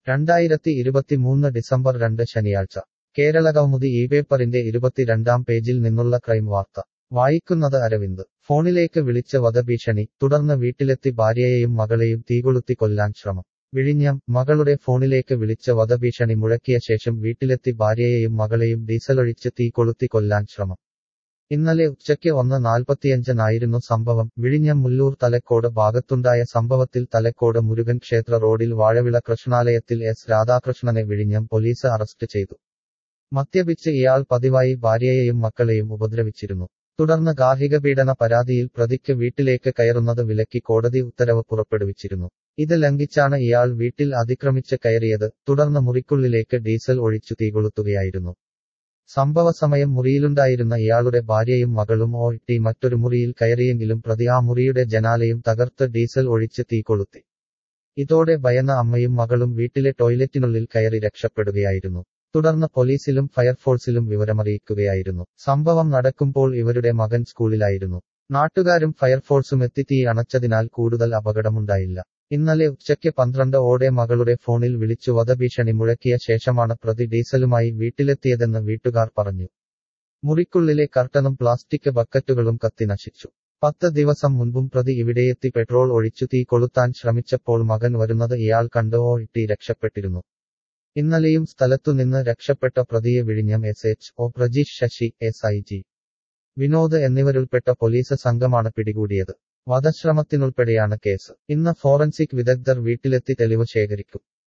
രണ്ടായിരത്തി ഇരുപത്തിമൂന്ന് ഡിസംബർ രണ്ട് ശനിയാഴ്ച കേരളകൗമുദി ഈ പേപ്പറിന്റെ ഇരുപത്തിരണ്ടാം പേജിൽ നിന്നുള്ള ക്രൈം വാർത്ത വായിക്കുന്നത് അരവിന്ദ് ഫോണിലേക്ക് വിളിച്ച് വധഭീഷണി തുടർന്ന് വീട്ടിലെത്തി ഭാര്യയെയും മകളെയും തീകൊളുത്തി കൊല്ലാൻ ശ്രമം വിഴിഞ്ഞം മകളുടെ ഫോണിലേക്ക് വിളിച്ച് വധഭീഷണി മുഴക്കിയ ശേഷം വീട്ടിലെത്തി ഭാര്യയെയും മകളെയും ഡീസലൊഴിച്ച് തീ കൊളുത്തി കൊല്ലാൻ ശ്രമം ഇന്നലെ ഉച്ചയ്ക്ക് ഒന്ന് നാൽപ്പത്തിയഞ്ചിനായിരുന്നു സംഭവം വിഴിഞ്ഞം മുല്ലൂർ തലക്കോട് ഭാഗത്തുണ്ടായ സംഭവത്തിൽ തലക്കോട് മുരുകൻ ക്ഷേത്ര റോഡിൽ വാഴവിള കൃഷ്ണാലയത്തിൽ എസ് രാധാകൃഷ്ണനെ വിഴിഞ്ഞം പോലീസ് അറസ്റ്റ് ചെയ്തു മദ്യപിച്ച് ഇയാൾ പതിവായി ഭാര്യയെയും മക്കളെയും ഉപദ്രവിച്ചിരുന്നു തുടർന്ന് ഗാർഹിക പീഡന പരാതിയിൽ പ്രതിക്ക് വീട്ടിലേക്ക് കയറുന്നത് വിലക്കി കോടതി ഉത്തരവ് പുറപ്പെടുവിച്ചിരുന്നു ഇത് ലംഘിച്ചാണ് ഇയാൾ വീട്ടിൽ അതിക്രമിച്ച് കയറിയത് തുടർന്ന് മുറിക്കുള്ളിലേക്ക് ഡീസൽ ഒഴിച്ചു തീകൊളുത്തുകയായിരുന്നു സംഭവസമയം മുറിയിലുണ്ടായിരുന്ന ഇയാളുടെ ഭാര്യയും മകളും ഓ ടി മറ്റൊരു മുറിയിൽ കയറിയെങ്കിലും പ്രതി ആ മുറിയുടെ ജനാലയും തകർത്ത് ഡീസൽ ഒഴിച്ച് തീ കൊളുത്തി ഇതോടെ ഭയന്ന അമ്മയും മകളും വീട്ടിലെ ടോയ്ലറ്റിനുള്ളിൽ കയറി രക്ഷപ്പെടുകയായിരുന്നു തുടർന്ന് പോലീസിലും ഫയർഫോഴ്സിലും വിവരമറിയിക്കുകയായിരുന്നു സംഭവം നടക്കുമ്പോൾ ഇവരുടെ മകൻ സ്കൂളിലായിരുന്നു നാട്ടുകാരും ഫയർഫോഴ്സും എത്തി തീ അണച്ചതിനാൽ കൂടുതൽ അപകടമുണ്ടായില്ല ഇന്നലെ ഉച്ചയ്ക്ക് പന്ത്രണ്ട് ഓടെ മകളുടെ ഫോണിൽ വിളിച്ചു വധഭീഷണി മുഴക്കിയ ശേഷമാണ് പ്രതി ഡീസലുമായി വീട്ടിലെത്തിയതെന്ന് വീട്ടുകാർ പറഞ്ഞു മുറിക്കുള്ളിലെ കർട്ടനും പ്ലാസ്റ്റിക് ബക്കറ്റുകളും കത്തി നശിച്ചു പത്ത് ദിവസം മുൻപും പ്രതി ഇവിടെയെത്തി പെട്രോൾ ഒഴിച്ചു തീ കൊളുത്താൻ ശ്രമിച്ചപ്പോൾ മകൻ വരുന്നത് ഇയാൾ കണ്ട് ഓ ഇട്ടി രക്ഷപ്പെട്ടിരുന്നു ഇന്നലെയും സ്ഥലത്തുനിന്ന് രക്ഷപ്പെട്ട പ്രതിയെ വിഴിഞ്ഞം S H O Prajeesh Sasi S I G Vinod എന്നിവരുൾപ്പെട്ട പോലീസ് സംഘമാണ് പിടികൂടിയത് വധശ്രമത്തിനുൾപ്പെടെയാണ് കേസ് ഇന്ന് ഫോറൻസിക് വിദഗ്ധർ വീട്ടിലെത്തി തെളിവ് ശേഖരിക്കും